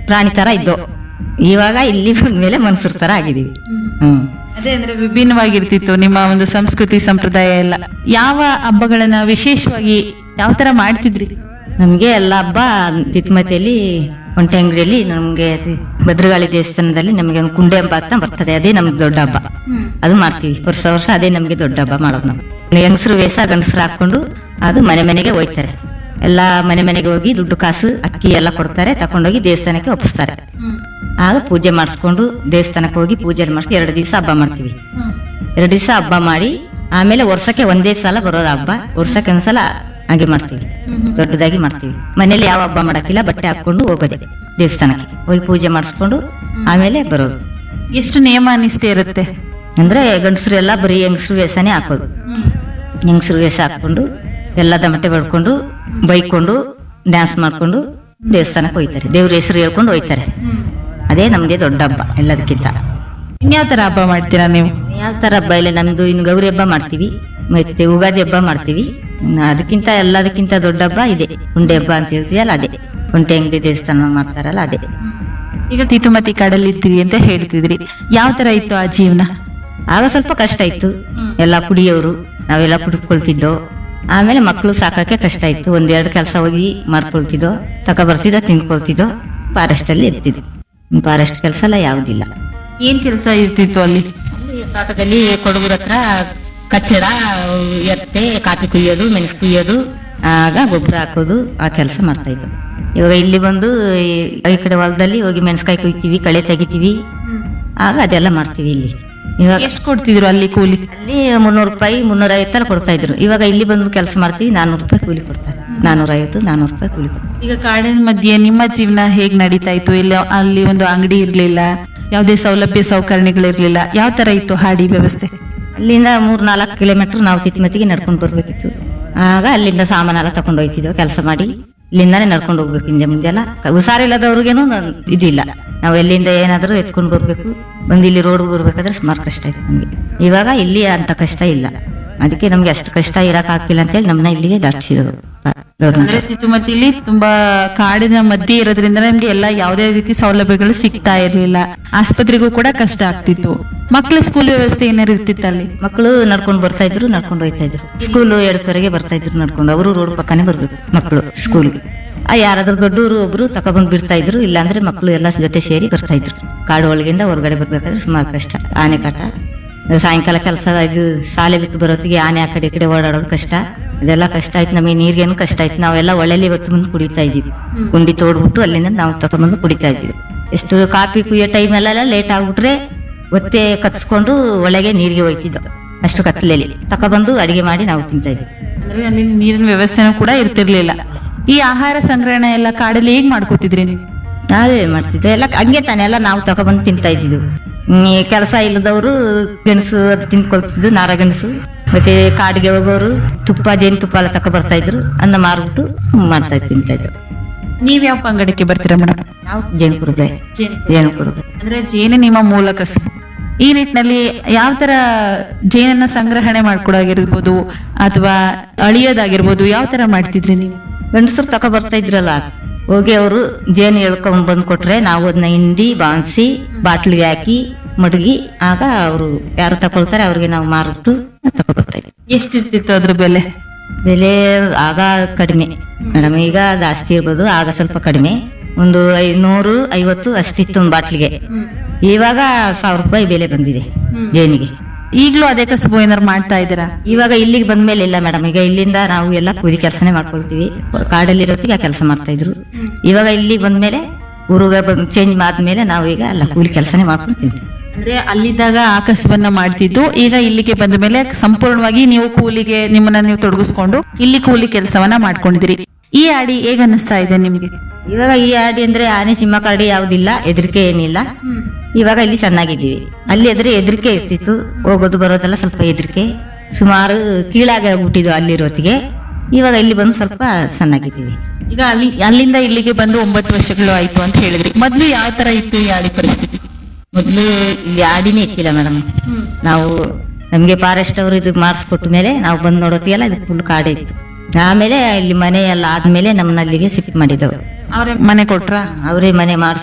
ಪ್ರಾಣಿ ತರ ಇದ್ದೋ ಇವಾಗ ಇಲ್ಲಿ ಬಂದ್ಮೇಲೆ ಮನ್ಸೂರ್ ತರ ಆಗಿದೀವಿ ಹ್ಮ್ ಅದೇ ಅಂದ್ರೆ ವಿಭಿನ್ನವಾಗಿರ್ತಿತ್ತು ನಿಮ್ಮ ಒಂದು ಸಂಸ್ಕೃತಿ ಸಂಪ್ರದಾಯ ಎಲ್ಲ ಯಾವ ಹಬ್ಬಗಳನ್ನ ವಿಶೇಷವಾಗಿ ಯಾವ ತರ ಮಾಡ್ತಿದ್ರಿ ನಮ್ಗೆ ಎಲ್ಲ ಹಬ್ಬ ತಿತ್ಮತಿಯಲ್ಲಿ ಒಂಟೆ ಅಂಗಡಿಯಲ್ಲಿ ನಮ್ಗೆ ಅದು ಭದ್ರಗಾಳಿ ದೇವಸ್ಥಾನದಲ್ಲಿ ನಮಗೆ ಒಂದು ಕುಂಡೆ ಹಬ್ಬ ಅಂತ ಬರ್ತದೆ ಅದೇ ನಮ್ಗೆ ದೊಡ್ಡ ಹಬ್ಬ ಅದು ಮಾಡ್ತೀವಿ ವರ್ಷ ವರ್ಷ ಅದೇ ನಮ್ಗೆ ದೊಡ್ಡ ಹಬ್ಬ ಮಾಡೋದು ನಾವು ಹೆಂಗಸರು ವೇಷ ಗಂಡಸರು ಹಾಕೊಂಡು ಅದು ಮನೆ ಮನೆಗೆ ಹೋಯ್ತಾರೆ ಎಲ್ಲ ಮನೆ ಮನೆಗೆ ಹೋಗಿ ದುಡ್ಡು ಕಾಸು ಅಕ್ಕಿ ಎಲ್ಲ ಕೊಡ್ತಾರೆ ತಕೊಂಡೋಗಿ ದೇವಸ್ಥಾನಕ್ಕೆ ಒಪ್ಪಿಸ್ತಾರೆ ಆಗ ಪೂಜೆ ಮಾಡಿಸ್ಕೊಂಡು ದೇವಸ್ಥಾನಕ್ಕೆ ಹೋಗಿ ಪೂಜೆ ಮಾಡಿಸಿ ಎರಡು ದಿವಸ ಹಬ್ಬ ಮಾಡ್ತೀವಿ ಎರಡು ದಿವಸ ಹಬ್ಬ ಮಾಡಿ ಆಮೇಲೆ ವರ್ಷಕ್ಕೆ ಒಂದೇ ಸಲ ಬರೋದು ಹಬ್ಬ ವರ್ಷಕ್ಕೆ ಒಂದ್ಸಲ ಹಾಗೆ ಮಾಡ್ತೀವಿ ದೊಡ್ಡದಾಗಿ ಮಾಡ್ತೀವಿ ಮನೇಲಿ ಯಾವ ಹಬ್ಬ ಮಾಡಕ್ಕಿಲ್ಲ ಬಟ್ಟೆ ಹಾಕೊಂಡು ಹೋಗೋದೆ ದೇವಸ್ಥಾನಕ್ಕೆ ಹೋಗಿ ಪೂಜೆ ಮಾಡಿಸ್ಕೊಂಡು ಆಮೇಲೆ ಬರೋದು ಎಷ್ಟು ನಿಯಮ ನಿಷ್ಠೆ ಇರುತ್ತೆ ಅಂದ್ರೆ ಗಂಡಸರು ಎಲ್ಲ ಬರೀ ಹೆಂಗಸರು ವೇಷನೇ ಹಾಕೋದು ಹೆಂಗಸರು ವೇಷ ಹಾಕೊಂಡು ಎಲ್ಲ ದಮಟೆ ಬಡ್ಕೊಂಡು ಬೈಕೊಂಡು ಡ್ಯಾನ್ಸ್ ಮಾಡ್ಕೊಂಡು ದೇವಸ್ಥಾನಕ್ಕೆ ಹೋಯ್ತಾರೆ ದೇವ್ರ ಹೆಸರು ಹೇಳ್ಕೊಂಡು ಹೋಯ್ತಾರೆ ಅದೇ ನಮ್ಗೆ ದೊಡ್ಡ ಹಬ್ಬ ಎಲ್ಲದಕ್ಕಿಂತ ಇನ್ಯಾವ ತರ ಹಬ್ಬ ಮಾಡ್ತೀರಾ ನೀವು ಯಾವ ತರ ಹಬ್ಬ ಇಲ್ಲ ನಮ್ದು ಇನ್ನು ಗೌರಿ ಹಬ್ಬ ಮಾಡ್ತೀವಿ ಮತ್ತೆ ಯುಗಾದಿ ಹಬ್ಬ ಮಾಡ್ತೀವಿ ಇನ್ನು ಅದಕ್ಕಿಂತ ಎಲ್ಲದಕ್ಕಿಂತ ದೊಡ್ಡ ಹಬ್ಬ ಇದೆ ಉಂಡೆ ಹಬ್ಬ ಅಂತ ಹೇಳ್ತೀವಲ್ಲ ಅದೇ ಒಂಟೆ ಅಂಗಡಿ ದೇವಸ್ಥಾನ ಮಾಡ್ತಾರಲ್ಲ ಅದೇ ಈಗ ತಿತುಮತಿ ಕಾಡಲ್ಲಿ ಇದ್ದೀರಿ ಅಂತ ಹೇಳ್ತಿದ್ರಿ ಯಾವ ತರ ಇತ್ತು ಆ ಜೀವನ ಆಗ ಸ್ವಲ್ಪ ಕಷ್ಟ ಇತ್ತು ಎಲ್ಲ ಕುಡಿಯೋರು ನಾವೆಲ್ಲ ಕುಡಿದ್ಕೊಳ್ತಿದ್ದೋ ಆಮೇಲೆ ಮಕ್ಕಳು ಸಾಕಕ್ಕೆ ಕಷ್ಟ ಇತ್ತು ಒಂದೆರಡು ಕೆಲಸ ಹೋಗಿ ಮಾಡ್ಕೊಳ್ತಿದ್ದೋ ತಕ ಬರ್ತಿದ್ದೋ ತಿಂದ್ಕೊಳ್ತಿದ್ದೋ ಫಾರೆಸ್ಟ್ ಅಲ್ಲಿ ಇರ್ತಿದ್ವಿ ಫಾರೆಸ್ಟ್ ಕೆಲಸ ಎಲ್ಲ ಯಾವುದಿಲ್ಲ ಏನ್ ಕೆಲಸ ಇರ್ತಿತ್ತು ಅಲ್ಲಿ ಅಲ್ಲಿ ತೋಟದಲ್ಲಿ ಕೊಡಗುರ ಹತ್ರ ಕಟ್ಟಡ ಎತ್ತೆ ಕಾಫಿ ಕುಯ್ಯೋದು ಮೆಣಸು ಕುಯ್ಯೋದು ಆಗ ಗೊಬ್ಬರ ಹಾಕೋದು ಆ ಕೆಲಸ ಮಾಡ್ತಾ ಇದ್ದು ಇವಾಗ ಇಲ್ಲಿ ಬಂದು ಈ- ಈ ಕಡೆ ಹೊಲದಲ್ಲಿ ಹೋಗಿ ಮೆಣಸ್ಕಾಯಿ ಕುಯ್ತೀವಿ ಕಳೆ ತೆಗಿತೀವಿ ಆಗ ಅದೆಲ್ಲ ಮಾಡ್ತೀವಿ ಇಲ್ಲಿ ಇವಾಗ ಎಷ್ಟು ಕೊಡ್ತಿದ್ರು ಅಲ್ಲಿ ಕೂಲಿ ಅಲ್ಲಿ ಮುನ್ನೂರು ರೂಪಾಯಿ ಮುನ್ನೂರ ಐವತ್ತರ ಕೊಡ್ತಾ ಇದ್ರು ಇವಾಗ ಇಲ್ಲಿ ಬಂದು ಕೆಲಸ ಮಾಡ್ತೀವಿ ನಾನೂರು ರೂಪಾಯಿ ಕೂಲಿ ಕೊಡ್ತಾರೆ ನಾನೂರ ಐವತ್ತು ನಾನೂರು ರೂಪಾಯಿ ಕೂಲಿ ಕೊಡ್ತಾರೆ ಈಗ ಕಾಡಿನ ಮಧ್ಯೆ ನಿಮ್ಮ ಜೀವನ ಹೇಗ್ ನಡೀತಾ ಇತ್ತು ಇಲ್ಲ ಅಲ್ಲಿ ಒಂದು ಅಂಗಡಿ ಇರ್ಲಿಲ್ಲ ಯಾವುದೇ ಸೌಲಭ್ಯ ಸೌಕರ್ಯಗಳಿರ್ಲಿಲ್ಲ ಯಾವ ತರ ಇತ್ತು ಹಾಡಿ ವ್ಯವಸ್ಥೆ ಅಲ್ಲಿಂದ ಮೂರ್ ನಾಲ್ಕು ಕಿಲೋಮೀಟರ್ ನಾವು ತಿತ್ತಿಮತಿಗೆ ನಡ್ಕೊಂಡು ಬರ್ಬೇಕಿತ್ತು ಆಗ ಅಲ್ಲಿಂದ ಸಾಮಾನೆಲ್ಲ ತಗೊಂಡು ಹೋಯ್ತಿದ್ವು ಕೆಲಸ ಮಾಡಿ ಇಲ್ಲಿಂದಾನೇ ನಡ್ಕೊಂಡು ಹೋಗ್ಬೇಕು ಹಿಂದೆ ಮುಂದೆ ಎಲ್ಲ ಹುಷಾರಿಲ್ಲದವ್ರಿಗೇನು ಇದಿಲ್ಲ ನಾವು ಎಲ್ಲಿಂದ ಏನಾದರೂ ಎತ್ಕೊಂಡು ಬರ್ಬೇಕು ಬಂದು ಇಲ್ಲಿ ರೋಡ್ ಬರ್ಬೇಕಾದ್ರೆ ಸುಮಾರು ಕಷ್ಟ ಇತ್ತು ನಮಗೆ ಇವಾಗ ಇಲ್ಲಿ ಅಂತ ಕಷ್ಟ ಇಲ್ಲ ಅದಕ್ಕೆ ನಮ್ಗೆ ಅಷ್ಟು ಕಷ್ಟ ಇರಕ್ ಆಗ್ತಿಲ್ಲ ಅಂತೇಳಿ ನಮ್ಮನ್ನ ಇಲ್ಲಿಗೆ ದಾಟಿಸಿದ್ರು ಗೌರ್ಮೆಂಟ್ ಅಂದ್ರೆ ತಿತುಮತಿಲಿ ತುಂಬಾ ಕಾಡಿನ ಮಧ್ಯೆ ಇರೋದ್ರಿಂದ ನಮ್ಗೆ ಎಲ್ಲ ಯಾವುದೇ ರೀತಿ ಸೌಲಭ್ಯಗಳು ಸಿಗ್ತಾ ಇರ್ಲಿಲ್ಲ ಆಸ್ಪತ್ರೆಗೂ ಕೂಡ ಕಷ್ಟ ಆಗ್ತಿತ್ತು ಮಕ್ಕಳ ಸ್ಕೂಲ್ ವ್ಯವಸ್ಥೆ ಏನಾರು ಇರ್ತಿತ್ತು ಅಲ್ಲಿ ಮಕ್ಕಳು ನಡ್ಕೊಂಡು ಬರ್ತಾ ಇದ್ರು ನಡ್ಕೊಂಡು ಹೋಯ್ತಾ ಇದ್ರು ಸ್ಕೂಲ್ ಎರಡುವರೆಗೆ ಬರ್ತಾ ಇದ್ರು ನಡ್ಕೊಂಡು ಅವರು ರೋಡ್ ಪಕ್ಕನೇ ಬರ್ಬೇಕು ಮಕ್ಕಳು ಸ್ಕೂಲ್ಗೆ ಆ ಯಾರಾದ್ರೂ ದೊಡ್ಡವರು ಒಬ್ರು ತಕೊಬಂದ್ ಬಿಡ್ತಾ ಇದ್ರು ಇಲ್ಲಾಂದ್ರೆ ಮಕ್ಕಳು ಎಲ್ಲ ಜೊತೆ ಸೇರಿ ಬರ್ತಾ ಇದ್ರು ಕಾಡು ಒಳಗಿಂದ ಹೊರಗಡೆ ಬರ್ಬೇಕಾದ್ರೆ ಸುಮಾರು ಕಷ್ಟ ಆನೆ ಕಾಟ ಸಾಯಂಕಾಲ ಕೆಲಸ ಇದು ಶಾಲೆ ಬಿಟ್ಟು ಬರೋತ್ತಿಗೆ ಆನೆ ಆ ಕಡೆ ಈ ಕಡೆ ಓಡಾಡೋದು ಕಷ್ಟ ಅದೆಲ್ಲ ಕಷ್ಟ ಆಯ್ತು ನಮಗೆ ನೀರಿಗೇನು ಕಷ್ಟ ಆಯ್ತು ನಾವೆಲ್ಲ ಒಳ್ಳೆಲಿ ಹೊತ್ತು ಮುಂದೆ ಕುಡಿತಾ ಇದ್ವಿ ಗುಂಡಿ ತೋಡ್ಬಿಟ್ಟು ಅಲ್ಲಿಂದ ನಾವು ತಗೊಂಬಂದು ಕುಡಿತಾ ಇದ್ವಿ ಎಷ್ಟು ಕಾಫಿ ಕುಯ್ಯೋ ಟೈಮಲ್ಲೆಲ್ಲ ಲೇಟ್ ಆಗ್ಬಿಟ್ರೆ ಒತ್ತೆ ಕತ್ಸ್ಕೊಂಡು ಒಳಗೆ ನೀರಿಗೆ ಹೋಯ್ತಿದ್ದೋ ಅಷ್ಟು ಕತ್ತಲೆಯಲ್ಲಿ ತಕೊಬಂದು ಅಡಿಗೆ ಮಾಡಿ ನಾವು ತಿಂತಾ ಇದ್ವಿ ಅಂದ್ರೆ ಅಲ್ಲಿ ನೀರಿನ ವ್ಯವಸ್ಥೆನೂ ಕೂಡ ಇರ್ತಿರ್ಲಿಲ್ಲ ಈ ಆಹಾರ ಸಂಗ್ರಹಣೆ ಎಲ್ಲ ಕಾಡಲ್ಲಿ ಹೇಗ್ ಮಾಡ್ಕೋತಿದ್ರಿ ನೀವು ನಾವೇ ಮಾಡ್ತಿದ್ವಿ ಎಲ್ಲ ಹಂಗೆ ತಾನೆ ಎಲ್ಲ ನಾವು ತಗೊಬಂದು ತಿಂತಾ ಇದ್ದಿದ್ದು ಕೆಲಸ ಇಲ್ಲದವರು ಗೆಣಸು ಅದು ತಿನ್ಕೊಳ್ತಿದ್ದು ನಾರ ಗೆಣಸು ಮತ್ತೆ ಕಾಡಿಗೆ ಹೋಗೋರು ತುಪ್ಪ ಜೇನು ತುಪ್ಪ ಎಲ್ಲ ತಕೊ ಬರ್ತಾ ಇದ್ರು ಅನ್ನ ಮಾರ್ಬಿಟ್ಟು ಮಾಡ್ತಾ ಇದ್ದು ತಿಂತಾ ಇದ್ರು ನೀವ್ ಯಾವ ಪಂಗಡಕ್ಕೆ ಬರ್ತೀರಾ ಮೇಡಮ್ ನಾವು ಜೇನು ಕುರುಬೆ ಜೇನು ಕುರುಬೆ ಅಂದ್ರೆ ಜೇನು ನಿಮ್ಮ ಮೂಲ ಕಸುಬು ಈ ನಿಟ್ಟಿನಲ್ಲಿ ಯಾವ ತರ ಜೇನನ್ನ ಸಂಗ್ರಹಣೆ ಮಾಡ್ಕೊಡಾಗಿರ್ಬೋದು ಅಥವಾ ಅಳಿಯೋದಾಗಿರ್ಬೋದು ಯಾವ ತರ ಮಾಡ್ತಿದ್ರಿ ನೀವು ಗಂಡಸರು ತಕೊ ಬರ್ತಾ ಇದ್ರಲ್ಲ ಹೋಗಿ ಅವರು ಜೇನು ಎಳ್ಕೊಂಡ್ ಬಂದ್ ಕೊಟ್ರೆ ನಾವು ಅದನ್ನ ಹಿಂಡಿ ಬಾನ್ಸಿ ಬಾಟ್ಲಿಗೆ ಹಾಕಿ ಮಡಗಿ ಆಗ ಅವರು ಯಾರು ತಕೊಳ್ತಾರೆ ಅವ್ರಿಗೆ ನಾವು ಮಾರ್ಬಿಟ್ಟು ತಕೊ ಬರ್ತಾ ಇದ್ವಿ ಎಷ್ಟಿರ್ತಿತ್ತು ಅದ್ರ ಬೆಲೆ ಬೆಲೆ ಆಗ ಕಡಿಮೆ ಮೇಡಮ್ ಈಗ ಜಾಸ್ತಿ ಇರ್ಬೋದು ಆಗ ಸ್ವಲ್ಪ ಕಡಿಮೆ ಒಂದು ಐನೂರು ಐವತ್ತು ಅಷ್ಟಿತ್ತು ಒಂದು ಬಾಟ್ಲಿಗೆ ಇವಾಗ ಸಾವಿರ ರೂಪಾಯಿ ಬೆಲೆ ಬಂದಿದೆ ಜೇನಿಗೆ ಈಗ್ಲೂ ಅದೇ ಕಸುಬು ಏನಾರು ಮಾಡ್ತಾ ಇದ್ದೀರಾ ಇವಾಗ ಇಲ್ಲಿಗೆ ಬಂದ್ಮೇಲೆ ಇಲ್ಲ ಮೇಡಮ್ ಈಗ ಇಲ್ಲಿಂದ ನಾವು ಎಲ್ಲ ಕೂಲಿ ಕೆಲಸನೇ ಮಾಡ್ಕೊಳ್ತೀವಿ ಕಾಡಲ್ಲಿ ಇರೋತ್ತಿಗೆ ಆ ಕೆಲಸ ಮಾಡ್ತಾ ಇದ್ರು ಇವಾಗ ಇಲ್ಲಿ ಬಂದ್ಮೇಲೆ ಊರಿಗೆ ಬಂದು ಚೇಂಜ್ ಆದ್ಮೇಲೆ ನಾವು ಈಗ ಎಲ್ಲ ಕೂಲಿ ಕೆಲಸನೇ ಮಾಡ್ಕೊಂಡು ತಿಂತೀವಿ ಅಂದ್ರೆ ಅಲ್ಲಿದ್ದಾಗ ಆ ಕಸುಬನ್ನ ಮಾಡ್ತಿದ್ದು ಈಗ ಇಲ್ಲಿಗೆ ಬಂದ ಮೇಲೆ ಸಂಪೂರ್ಣವಾಗಿ ನೀವು ಕೂಲಿಗೆ ನಿಮ್ಮನ್ನ ನೀವು ತೊಡಗಿಸ್ಕೊಂಡು ಇಲ್ಲಿ ಕೂಲಿ ಕೆಲಸವನ್ನ ಮಾಡ್ಕೊಂಡಿದ್ದೀರಿ ಈ ಆಡಿ ಹೇಗ ಅನ್ನಿಸ್ತಾ ಇದೆ ನಿಮ್ಗೆ ಇವಾಗ ಈ ಆಡಿ ಅಂದ್ರೆ ಆನೆ ಸಿಂಹ ಕರಡಿ ಯಾವುದಿಲ್ಲ ಹೆದರಿಕೆ ಏನಿಲ್ಲ ಇವಾಗ ಇಲ್ಲಿ ಚೆನ್ನಾಗಿದ್ದೀವಿ ಅಲ್ಲಿ ಎದ್ರೆ ಹೆದರಿಕೆ ಇರ್ತಿತ್ತು ಹೋಗೋದು ಬರೋದೆಲ್ಲ ಸ್ವಲ್ಪ ಹೆದರಿಕೆ ಸುಮಾರು ಕೀಳಾಗಿ ಆಗ್ಬಿಟ್ಟಿದ್ವು ಅಲ್ಲಿರೋತ್ತಿಗೆ ಇವಾಗ ಇಲ್ಲಿ ಬಂದು ಸ್ವಲ್ಪ ಚೆನ್ನಾಗಿದ್ದೀವಿ ಈಗ ಅಲ್ಲಿ ಅಲ್ಲಿಂದ ಇಲ್ಲಿಗೆ ಬಂದು ಒಂಬತ್ತು ವರ್ಷಗಳು ಆಯ್ತು ಅಂತ ಹೇಳಿದ್ರಿ ಮೊದ್ಲು ಯಾವ ತರ ಇತ್ತು ಈ ಆಡಿ ಪರಿಸ್ಥಿತಿ ಮೊದಲು ಇಲ್ಲಿ ಆಡಿನೇ ಇತ್ತಿಲ್ಲ ಮೇಡಮ್ ನಾವು ನಮಗೆ ಫಾರೆಸ್ಟ್ ಅವರು ಇದು ಮಾಡಿಸ್ಕೊಟ್ಟ ಮೇಲೆ ನಾವು ಬಂದು ನೋಡೋತ್ತಿಗೆಲ್ಲ ಇದು ಫುಲ್ ಕಾಡೇ ಇತ್ತು ಆಮೇಲೆ ಇಲ್ಲಿ ಮನೆ ಎಲ್ಲ ಆದ್ಮೇಲೆ ನಮ್ಮನ್ನ ಅಲ್ಲಿಗೆ ಶಿಫ್ಟ್ ಮಾಡಿದವು ಅವ್ರೆ ಮನೆ ಕೊಟ್ರಾ ಅವರೇ ಮನೆ ಮಾಡಿಸ್